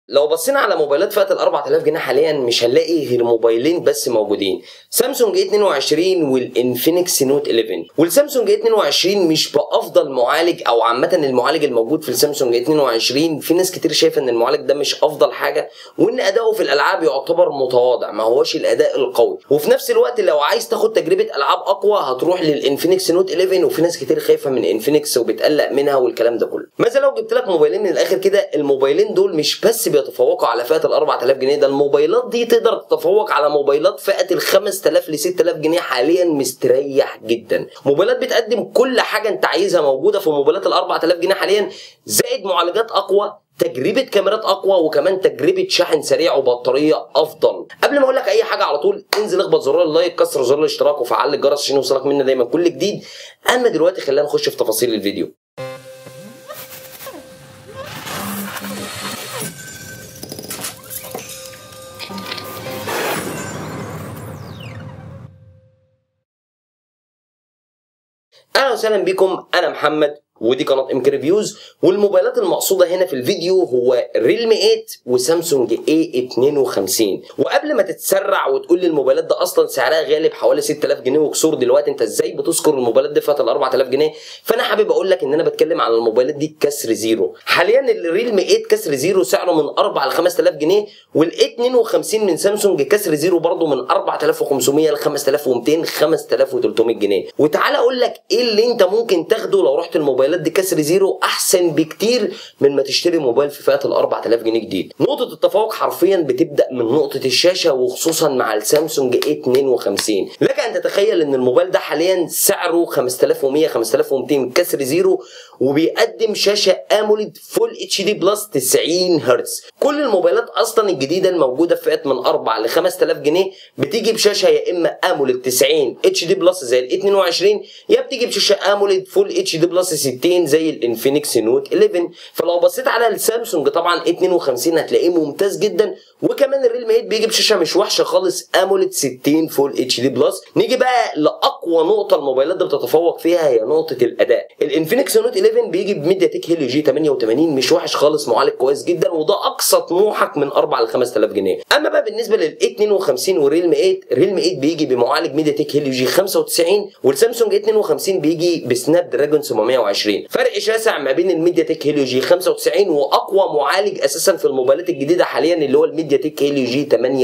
لو بصينا على موبايلات فئه ال 4000 جنيه حاليا مش هنلاقي غير موبايلين بس موجودين سامسونج اي 22 والانفينكس نوت 11 والسامسونج اي 22 مش بافضل معالج او عامه المعالج الموجود في السامسونج اي 22 في ناس كتير شايفه ان المعالج ده مش افضل حاجه وان اداؤه في الالعاب يعتبر متواضع ما هوش الاداء القوي وفي نفس الوقت لو عايز تاخد تجربه العاب اقوى هتروح للانفينكس نوت 11 وفي ناس كتير خايفه من انفينكس وبتقلق منها والكلام ده كله مثلا لو جبت لك موبايلين من الاخر كده الموبايلين دول مش بس بيتفوقوا على فئه ال 4000 جنيه ده الموبايلات دي تقدر تتفوق على موبايلات فئه ال 5000 ل 6000 جنيه حاليا مستريح جدا موبايلات بتقدم كل حاجه انت عايزها موجوده في موبايلات ال 4000 جنيه حاليا زائد معالجات اقوى تجربه كاميرات اقوى وكمان تجربه شحن سريع وبطاريه افضل قبل ما اقول لك اي حاجه على طول انزل اخبط زرار اللايك كسر زرار الاشتراك وفعل الجرس عشان يوصلك منا دايما كل جديد اما دلوقتي خلينا نخش في تفاصيل الفيديو اهلا وسهلا بكم انا محمد ودي قناه ام ريفيوز والموبايلات المقصوده هنا في الفيديو هو ريلمي 8 وسامسونج اي 52 وقبل ما تتسرع وتقول لي الموبايلات ده اصلا سعرها غالي بحوالي 6000 جنيه وكسور دلوقتي انت ازاي بتذكر الموبايلات دي فئه ال 4000 جنيه فانا حابب اقول لك ان انا بتكلم على الموبايلات دي كسر زيرو حاليا الريلمي 8 كسر زيرو سعره من 4 ل 5000 جنيه والاي 52 من سامسونج كسر زيرو برضه من 4500 ل 5200 5300 جنيه وتعالى اقول لك ايه اللي انت ممكن تاخده لو رحت الموبايل الموبايلات دي كسر زيرو احسن بكتير من ما تشتري موبايل في فئه ال 4000 جنيه جديد نقطه التفوق حرفيا بتبدا من نقطه الشاشه وخصوصا مع السامسونج اي 52 لك ان تتخيل ان الموبايل ده حاليا سعره 5100 5200 كسر زيرو وبيقدم شاشه اموليد فول اتش دي بلس 90 هرتز كل الموبايلات اصلا الجديده الموجوده في فئه من 4 ل 5000 جنيه بتيجي بشاشه يا اما اموليد 90 اتش دي بلس زي ال 22 يا بتيجي بشاشه اموليد فول اتش دي بلس 60 زي الانفينكس نوت 11 فلو بصيت على السامسونج طبعا 52 هتلاقيه ممتاز جدا وكمان الريلمي 8 بيجي بشاشه مش وحشه خالص اموليد 60 فول اتش دي بلس نيجي بقى لاقوى نقطه الموبايلات دي بتتفوق فيها هي نقطه الاداء الانفينكس نوت 11 بيجي بميديا تك هيليو جي 88 مش وحش خالص معالج كويس جدا وده اقصى طموحك من 4 ل 5000 جنيه اما بقى بالنسبه لل 52 والريلمي 8 الريلمي 8 بيجي بمعالج ميديا تك هيليو جي 95 والسامسونج 52 بيجي بسناب دراجون 720 فرق شاسع ما بين الميديا تك هيليو جي 95 واقوى معالج اساسا في الموبايلات الجديده حاليا اللي هو الميديا تك هيليو جي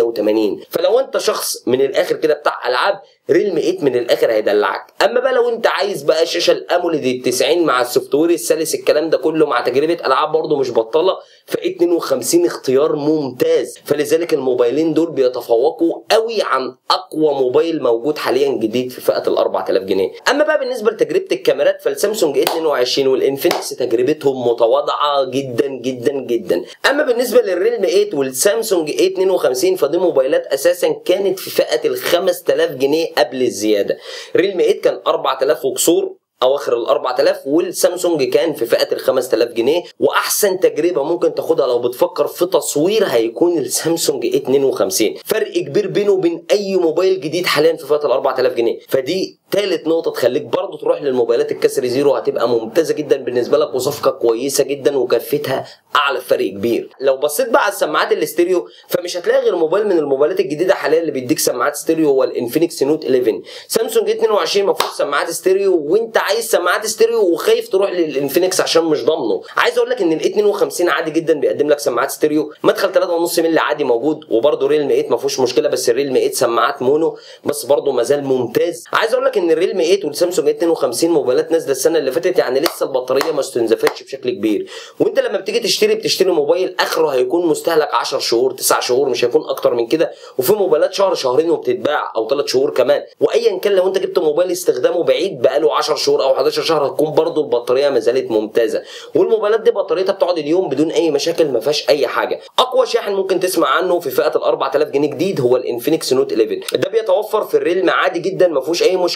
88 فلو انت شخص من الاخر كده بتاع العاب ريلمي 8 من الاخر هيدلعك اما بقى لو انت عايز بقى الشاشه الاموليد ال 90 مع السوفت وير السلس الكلام ده كله مع تجربه العاب برده مش بطاله ف 52 اختيار ممتاز فلذلك الموبايلين دول بيتفوقوا قوي عن اقوى موبايل موجود حاليا جديد في فئه ال 4000 جنيه اما بقى بالنسبه لتجربه الكاميرات فالسامسونج 22 والانفينكس تجربتهم متواضعه جدا جدا جدا اما بالنسبه للريلمي 8 والسامسونج 52 فدي موبايلات اساسا كانت في فئه ال 5000 جنيه قبل الزياده ريلمي 8 كان 4000 وكسور اواخر ال 4000 والسامسونج كان في فئه ال 5000 جنيه واحسن تجربه ممكن تاخدها لو بتفكر في تصوير هيكون السامسونج اي 52 فرق كبير بينه وبين اي موبايل جديد حاليا في فئه ال 4000 جنيه فدي تالت نقطة تخليك برضه تروح للموبايلات الكسر زيرو هتبقى ممتازة جدا بالنسبة لك وصفقة كويسة جدا وكفتها أعلى فرق كبير. لو بصيت بقى على السماعات الاستيريو فمش هتلاقي غير موبايل من الموبايلات الجديدة حاليا اللي بيديك سماعات ستيريو هو الانفينكس نوت 11. سامسونج 22 ما فيهوش سماعات ستيريو وأنت عايز سماعات ستيريو وخايف تروح للانفينكس عشان مش ضامنه. عايز أقول لك إن ال 52 عادي جدا بيقدم لك سماعات ستيريو مدخل 3.5 مللي عادي موجود وبرضه ريلمي 8 ما فيهوش مشكلة بس الريلمي 8 سماعات مونو بس برضه ما زال ممتاز. عايز أقول لك إن الريلمي 8 والسامسونج 52 موبايلات نازله السنه اللي فاتت يعني لسه البطاريه ما استنزفتش بشكل كبير وانت لما بتيجي تشتري بتشتري موبايل اخره هيكون مستهلك 10 شهور 9 شهور مش هيكون اكتر من كده وفي موبايلات شهر شهرين وبتتباع او 3 شهور كمان وايا كان لو انت جبت موبايل استخدامه بعيد بقاله 10 شهور او 11 شهر هتكون برضه البطاريه ما زالت ممتازه والموبايلات دي بطاريتها بتقعد اليوم بدون اي مشاكل ما فيهاش اي حاجه اقوى شاحن ممكن تسمع عنه في فئه ال 4000 جنيه جديد هو الانفينكس نوت 11 ده بيتوفر في الريلم عادي جدا ما فيهوش اي مشكله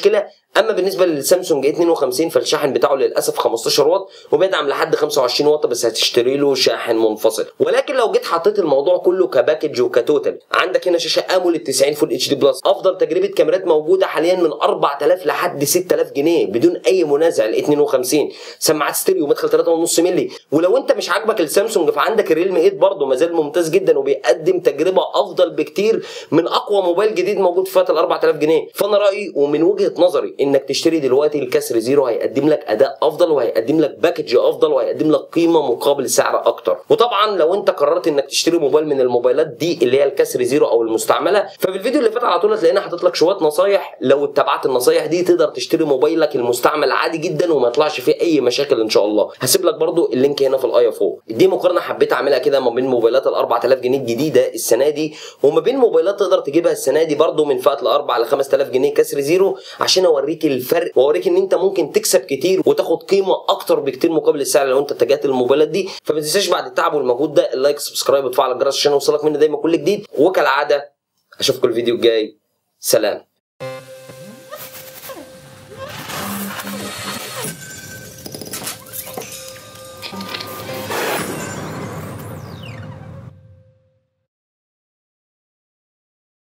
مشكله اما بالنسبه للسامسونج اي 52 فالشاحن بتاعه للاسف 15 واط وبيدعم لحد 25 واط بس هتشتري له شاحن منفصل ولكن لو جيت حطيت الموضوع كله كباكج وكتوتال عندك هنا شاشه اموليد 90 فول اتش دي بلس افضل تجربه كاميرات موجوده حاليا من 4000 لحد 6000 جنيه بدون اي منازع ال 52 سماعات ستيريو مدخل 3.5 مللي ولو انت مش عاجبك السامسونج فعندك الريلمي 8 برضه ما زال ممتاز جدا وبيقدم تجربه افضل بكتير من اقوى موبايل جديد موجود في فئه ال 4000 جنيه فانا رايي ومن وجهه نظري انك تشتري دلوقتي الكسر زيرو هيقدم لك اداء افضل وهيقدم لك باكج افضل وهيقدم لك قيمه مقابل سعر اكتر وطبعا لو انت قررت انك تشتري موبايل من الموبايلات دي اللي هي الكسر زيرو او المستعمله ففي الفيديو اللي فات على طول هتلاقينا حاطط لك شويه نصايح لو اتبعت النصايح دي تقدر تشتري موبايلك المستعمل عادي جدا وما يطلعش فيه اي مشاكل ان شاء الله هسيب لك برضو اللينك هنا في الاي فوق دي مقارنه حبيت اعملها كده ما بين موبايلات ال 4000 جنيه الجديده السنه دي وما بين موبايلات تقدر تجيبها السنه دي برضو من فئه ال 4 ل 5000 جنيه كسر زيرو عشان اوريك الفرق واوريك ان انت ممكن تكسب كتير وتاخد قيمه اكتر بكتير مقابل السعر لو انت اتجهت للموبايلات دي فما تنساش بعد التعب والمجهود ده اللايك سبسكرايب وتفعل الجرس عشان يوصلك مني دايما كل جديد وكالعاده اشوفكم الفيديو الجاي سلام